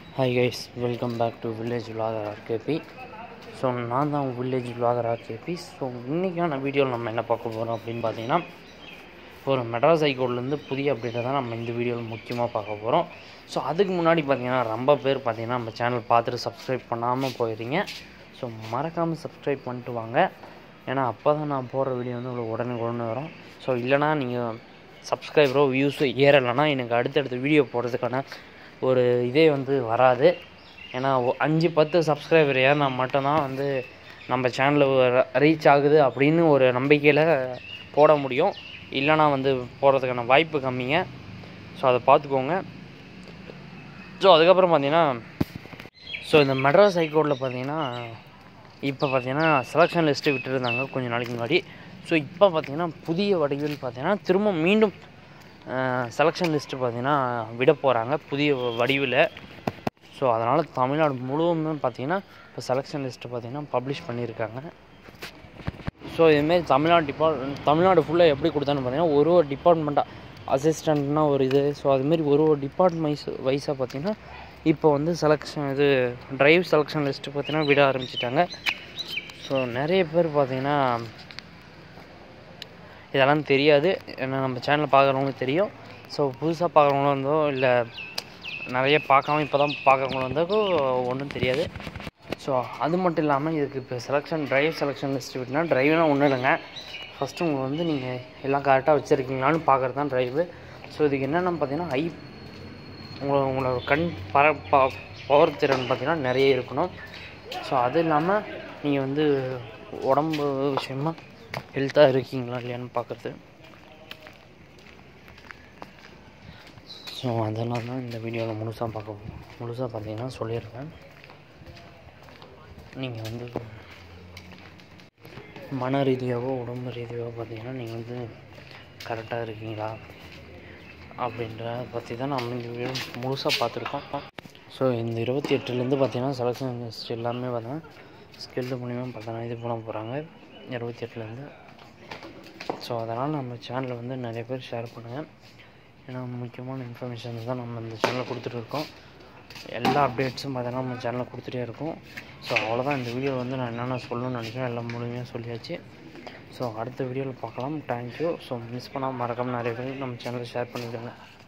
hi guys welcome back to village villager RKP so நான் தான் village villager RKP so இன்றைக்கான வீடியோவில் நம்ம என்ன பார்க்க போகிறோம் அப்படின்னு பார்த்தீங்கன்னா ஒரு மெட்ராஸ் ஹைகோர்ட்லேருந்து புதிய அப்டேட்டை தான் நம்ம இந்த வீடியோவில் முக்கியமாக பார்க்க போகிறோம் ஸோ அதுக்கு முன்னாடி பார்த்தீங்கன்னா ரொம்ப பேர் பார்த்தீங்கன்னா நம்ம சேனல் பார்த்துட்டு சப்ஸ்கிரைப் பண்ணாமல் போயிடுறீங்க ஸோ மறக்காமல் சப்ஸ்கிரைப் பண்ணிட்டு வாங்க ஏன்னா அப்போ தான் நான் போடுற வீடியோ வந்து உங்களுக்கு உடனே உடனே வரும் ஸோ இல்லைனா நீங்கள் சப்ஸ்கிரைபரோ வியூஸோ ஏறலைன்னா எனக்கு அடுத்தடுத்த வீடியோ போடுறதுக்கான ஒரு இதே வந்து வராது ஏன்னா ஒ- அஞ்சு பத்து சப்ஸ்கிரைபர் ஏறினா மட்டும்தான் வந்து நம்ம சேனலில் ரீச் ஆகுது அப்படின்னு ஒரு நம்பிக்கையில் போட முடியும் இல்லைனா வந்து போடுறதுக்கான வாய்ப்பு கம்மிங்க ஸோ அதை பார்த்துக்கோங்க ஸோ அதுக்கப்புறம் பார்த்தீங்கன்னா ஸோ இந்த மெட்ராஸ் ஹைகோர்ட்டில் பார்த்தீங்கன்னா இப்போ பார்த்தீங்கன்னா செலெக்ஷன் லிஸ்ட்டு விட்டுருந்தாங்க கொஞ்ச நாளைக்கு முன்னாடி ஸோ இப்போ பார்த்தீங்கன்னா புதிய வடிவில் பார்த்தீங்கன்னா திரும்ப மீண்டும் செலெக்ஷன் லிஸ்ட்டு பார்த்தீங்கன்னா விட போகிறாங்க புதிய வடிவில் ஸோ அதனால் தமிழ்நாடு முழுவதுமே பார்த்தீங்கன்னா இப்போ செலெக்ஷன் லிஸ்ட்டு பார்த்தீங்கன்னா பப்ளிஷ் பண்ணியிருக்காங்க ஸோ இதுமாரி தமிழ்நாடு டிபார்ட் தமிழ்நாடு ஃபுல்லாக எப்படி கொடுத்தான்னு பார்த்தீங்கன்னா ஒரு ஒரு டிபார்ட்மெண்ட்டாக அசிஸ்டண்ட்னா ஒரு இது ஸோ அதுமாரி ஒரு ஒரு டிபார்ட்மெண்ட் வைஸ் வைஸாக பார்த்தீங்கன்னா இப்போ வந்து செலெக்ஷன் இது டிரைவ் செலெக்ஷன் லிஸ்ட்டு பார்த்தீங்கன்னா விட ஆரம்பிச்சிட்டாங்க ஸோ நிறைய பேர் பார்த்தீங்கன்னா இதெல்லாம் தெரியாது ஏன்னா நம்ம சேனலில் பார்க்குறவங்களுக்கு தெரியும் ஸோ புதுசாக பார்க்குறவங்களும் இருந்தோ இல்லை நிறைய பார்க்காம இப்போ தான் பார்க்குறவங்களும் இருந்தாக்கோ ஒன்றும் தெரியாது ஸோ அது மட்டும் இல்லாமல் இதுக்கு இப்போ செலெக்ஷன் டிரைவ் செலெக்ஷன் லிஸ்ட் விட்டுனா டிரைவ்னா ஒன்றும் இல்லைங்க ஃபஸ்ட்டு உங்களுக்கு வந்து நீங்கள் எல்லாம் கரெக்டாக வச்சுருக்கீங்களான்னு பார்க்குறது தான் டிரைவு ஸோ இதுக்கு என்னென்னு பார்த்தீங்கன்னா ஐ உங்களை உங்களோட கண் பர ப- பவர் திறன் பார்த்தீங்கன்னா நிறைய இருக்கணும் ஸோ அது இல்லாமல் நீங்கள் வந்து உடம்பு விஷயமா ஹெல்த்தாக இருக்கீங்களா இல்லையான்னு பார்க்குறது ஸோ அதெல்லாம் தான் இந்த வீடியோவில் முழுசாக பார்க்க முழுசாக பார்த்தீங்கன்னா சொல்லிடுறேன் நீங்கள் வந்து மன ரீதியாகவோ உடம்பு ரீதியாகவோ பார்த்தீங்கன்னா நீங்கள் வந்து கரெக்டாக இருக்கீங்களா அப்படின்ற பற்றி தான் நம்ம இந்த வீடியோ முழுசாக பார்த்துருக்கோம் ஸோ இந்த இருபத்தி எட்டுலேருந்து பார்த்தீங்கன்னா செலெக்ஷன் லிஸ்ட் எல்லாமே பார்த்தீங்கன்னா ஸ்கில்டு மூலிமா பார்த்தீங்கன்னா இது பண்ண போகிறாங்க இருபத்தி எட்டுலேருந்து ஸோ அதனால் நம்ம சேனலை வந்து நிறைய பேர் ஷேர் பண்ணுங்கள் ஏன்னா முக்கியமான இன்ஃபர்மேஷன் தான் நம்ம இந்த சேனலில் கொடுத்துட்டு இருக்கோம் எல்லா அப்டேட்ஸும் பார்த்தீங்கன்னா நம்ம சேனலில் கொடுத்துட்டே இருக்கோம் ஸோ அவ்வளோதான் இந்த வீடியோ வந்து நான் என்னென்ன சொல்லணும்னு நினைக்கிறேன் எல்லாம் முழுமையாக சொல்லியாச்சு ஸோ அடுத்த வீடியோவில் பார்க்கலாம் தேங்க்யூ ஸோ மிஸ் பண்ணாமல் மறக்காமல் நிறைய பேர் நம்ம சேனலை ஷேர் பண்ணிவிடுங்க